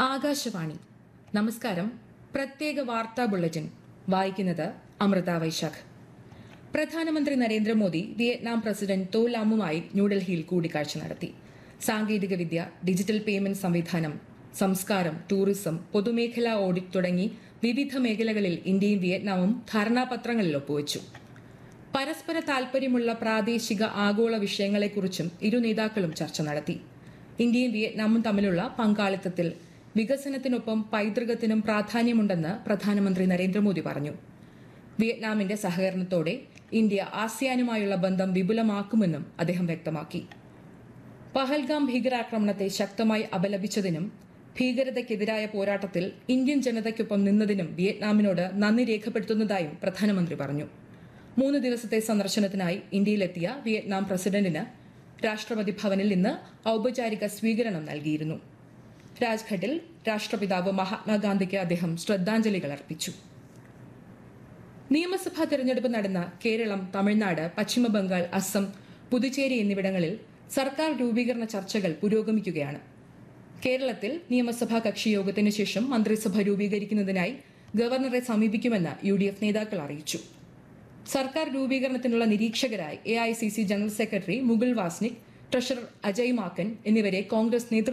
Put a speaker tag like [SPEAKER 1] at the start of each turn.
[SPEAKER 1] ആകാശവാണി നമസ്കാരം പ്രത്യേക വാർത്താ ബുള്ളറ്റിൻ വായിക്കുന്നത് അമൃത വൈശാഖ് പ്രധാനമന്ത്രി നരേന്ദ്രമോദി വിയറ്റ്നാം പ്രസിഡന്റ് തോ ലാമുമായി ന്യൂഡൽഹിയിൽ കൂടിക്കാഴ്ച നടത്തി സാങ്കേതികവിദ്യ ഡിജിറ്റൽ പേയ്മെന്റ് സംവിധാനം സംസ്കാരം ടൂറിസം പൊതുമേഖലാ ഓഡിറ്റ് തുടങ്ങി വിവിധ മേഖലകളിൽ ഇന്ത്യയും വിയറ്റ്നാമും ധാരണാപത്രങ്ങളിൽ ഒപ്പുവച്ചു പരസ്പര താൽപര്യമുള്ള പ്രാദേശിക ആഗോള വിഷയങ്ങളെക്കുറിച്ചും ഇരു നേതാക്കളും ചർച്ച നടത്തി ഇന്ത്യയും വിയറ്റ്നാമും തമ്മിലുള്ള പങ്കാളിത്തത്തിൽ വികസനത്തിനൊപ്പം പൈതൃകത്തിനും പ്രാധാന്യമുണ്ടെന്ന് പ്രധാനമന്ത്രി നരേന്ദ്രമോദി പറഞ്ഞു വിയറ്റ്നാമിന്റെ സഹകരണത്തോടെ ഇന്ത്യ ആസിയാനുമായുള്ള ബന്ധം വിപുലമാക്കുമെന്നും അദ്ദേഹം വ്യക്തമാക്കി പഹൽഗാം ഭീകരാക്രമണത്തെ ശക്തമായി അപലപിച്ചതിനും ഭീകരതയ്ക്കെതിരായ പോരാട്ടത്തിൽ ഇന്ത്യൻ ജനതയ്ക്കൊപ്പം നിന്നതിനും വിയറ്റ്നാമിനോട് നന്ദി രേഖപ്പെടുത്തുന്നതായും പ്രധാനമന്ത്രി പറഞ്ഞു മൂന്ന് ദിവസത്തെ സന്ദർശനത്തിനായി ഇന്ത്യയിലെത്തിയ വിയറ്റ്നാം പ്രസിഡന്റിന് രാഷ്ട്രപതി ഭവനിൽ ഇന്ന് ഔപചാരിക സ്വീകരണം നൽകിയിരുന്നു രാജ്ഘട്ടിൽ രാഷ്ട്രപിതാവ് മഹാത്മാഗാന്ധിക്ക് അദ്ദേഹം ശ്രദ്ധാഞ്ജലികൾ അർപ്പിച്ചു നിയമസഭാ തെരഞ്ഞെടുപ്പ് നടന്ന കേരളം തമിഴ്നാട് പശ്ചിമബംഗാൾ അസം പുതുച്ചേരി എന്നിവിടങ്ങളിൽ സർക്കാർ രൂപീകരണ ചർച്ചകൾ പുരോഗമിക്കുകയാണ് കേരളത്തിൽ നിയമസഭാ കക്ഷി യോഗത്തിന് ശേഷം മന്ത്രിസഭ രൂപീകരിക്കുന്നതിനായി ഗവർണറെ സമീപിക്കുമെന്ന് യു ഡി എഫ് നേതാക്കൾ അറിയിച്ചു സർക്കാർ രൂപീകരണത്തിനുള്ള നിരീക്ഷകരായി A I C C general secretary Mukul Wasnik treasurer Ajay Maken എന്നിവരെ കോൺഗ്രസ് നേതൃത്വം